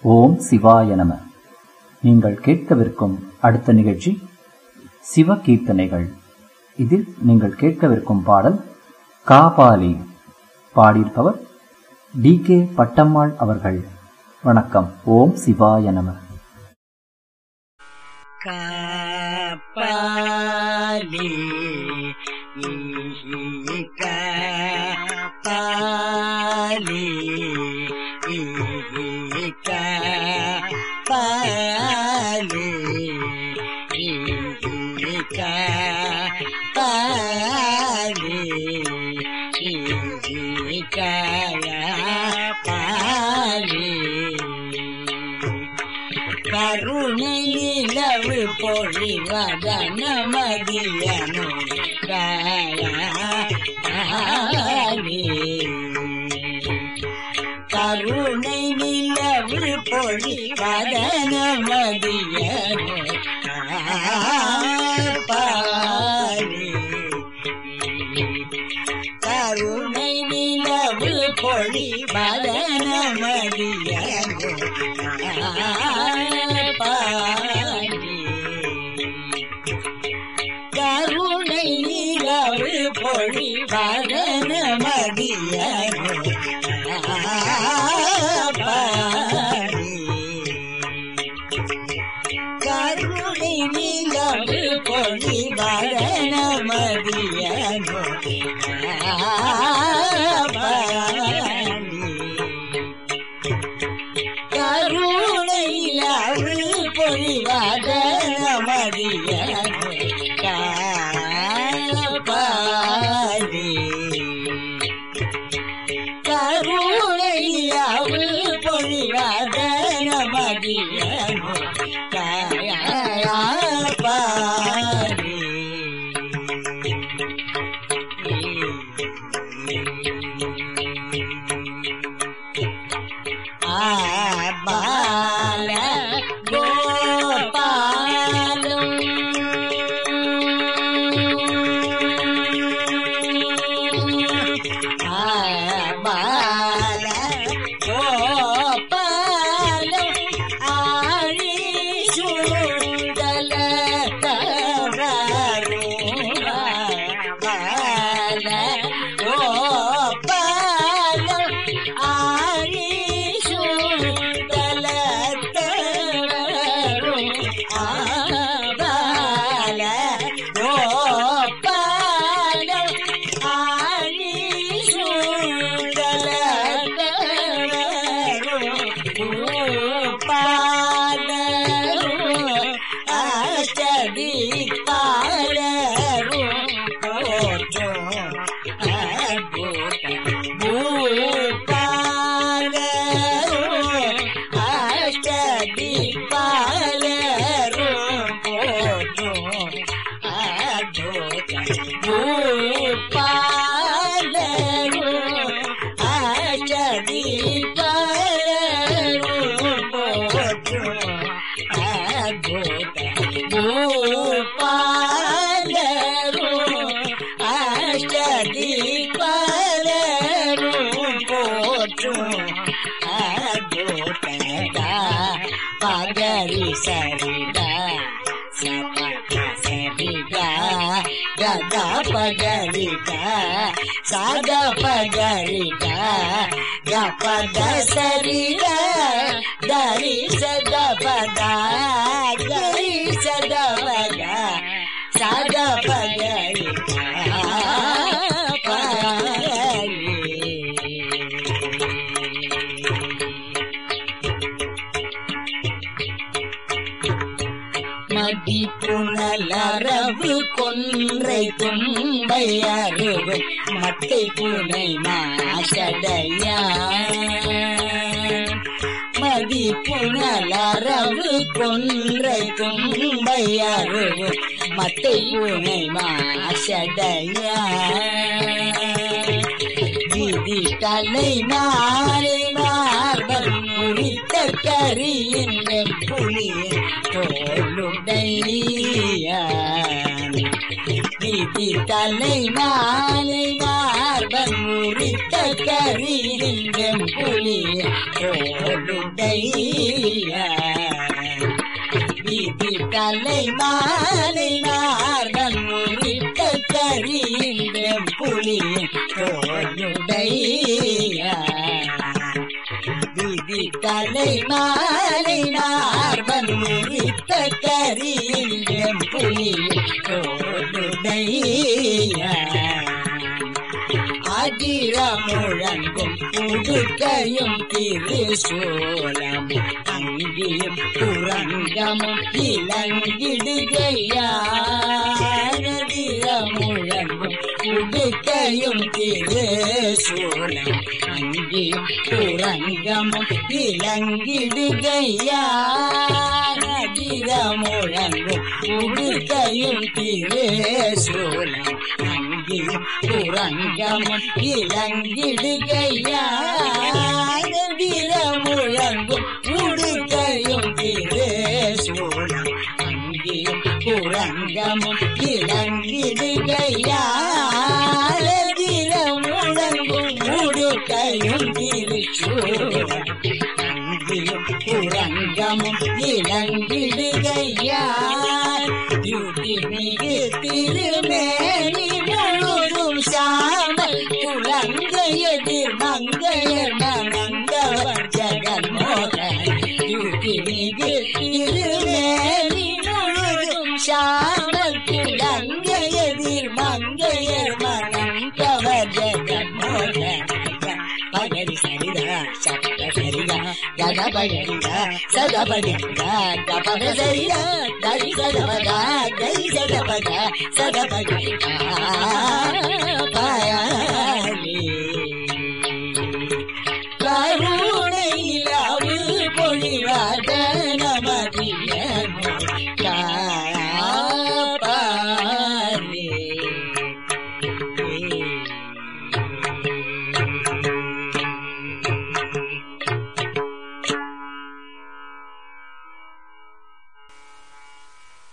ஓம் சிவாய நம நீங்கள் கேட்கவிருக்கும் அடுத்த நிகழ்ச்சி சிவ கீர்த்தனைகள் இதில் நீங்கள் கேட்கவிருக்கும் பாடல் காபாலி பாடியிருப்பவர் டி கே பட்டம்மாள் அவர்கள் வணக்கம் ஓம் சிவாய நம காப்பாலி காப்பாலி காப்பாலி காப்பாலி காப்பாலி கருணை நிலவு பொழிவதன மதியனோ காயாலே கருணை நிலவு பொழிவதன மதியனோ காப்பாலே கருணை நிலவு பொழிவதன மதியனோ கருணை நிலவு பொழிவதன மதியனோ கருணை நிலவு பொழிவதன மதியனோ கருணையிலாவு பொழிவாத மதியனோ காப்பாடி கருணையிலாவு பொழிவாத மதியனோ காப்பாடி ஆபால கோபாலம் ஆபால கோபாலம் ஆழி சுந்தல பால கோபாலம் ஆழி சுந்தல ஆபால கோபாலம் ஆழி சுந்தல பாலரும் அஷ்டதி பாலரும் போற்றும் பூபாலரும் அஷ்டதி பாலரும் போற்றும் பூபாலரும் அஷ்டதி பாலரும் போற்றும் பூபாலரும் அஷ்டதி பாலரும் போற்றும் பகரி சரிதா சபக சரிதா கதா பகரிதா சத பகரிதா கபத சரிதா தரி சத பதா கரி சத பதா சத பகரிதா மதிப்புணலரவு கொன்றை தும்பை அருவு மத்தை புனை மாசடையா மதிப்புணலரவு கொன்றை தும்பை அருவு மத்தை புனை மாசடையா விதி தலை மாலை மார்பல் முடித்த கரியின் புலி தோளுடையான் விதி தலை மாலை மார்பல் முறித்த கரியின் புலி தோளுடையான் தலை மாலை மார்பன் முறித்த கரியின் புலியின் தோளுடைய விதி தலை மாலை மார்பன் முறித்த கரியின் புலியின் தோளுடைய அதிர முழங்கும் உடுக்கையும் திருசோலம் அங்கியும் புறங்கமும் இளங்கிடுகையாதிர முழங்கும் உடுக்கையும் திருசோலம் அங்கியும் புறங்கமும் இளங்கிடுகையாதிர முழங்கும் உடுக்கையும் திருசோலம் அங்கியும் புறங்கமும் இளங்கிடுகையாதிர முழங்கும் உடுக்கையும் திருசோலம் அங்கியும் புறங்கமும் இளங்கிடுகையாதிர முழங்கும் உடுக்கையும் திருச்சோலம் அங்கியும் புறங்கமும் இளங்கிடுகையார் யுதிமிகு திருமேனி முழுதும் சாமல் குலங்கையதிர் மங்கையர் மணந்தவர் ஜெகன்மோகன் யுதிமிகு திருமேனி முழுதும் சாமல் குலங்கையதிர் மங்கையர் மணந்தவர் ஜெகன்மோகன் பகரி சரிதா சப்த சரிதா கத பகரிதா சத பகரிதா கபக சரிதா கரி சதபகா கரி சதபகா சத பகரிதா பாயா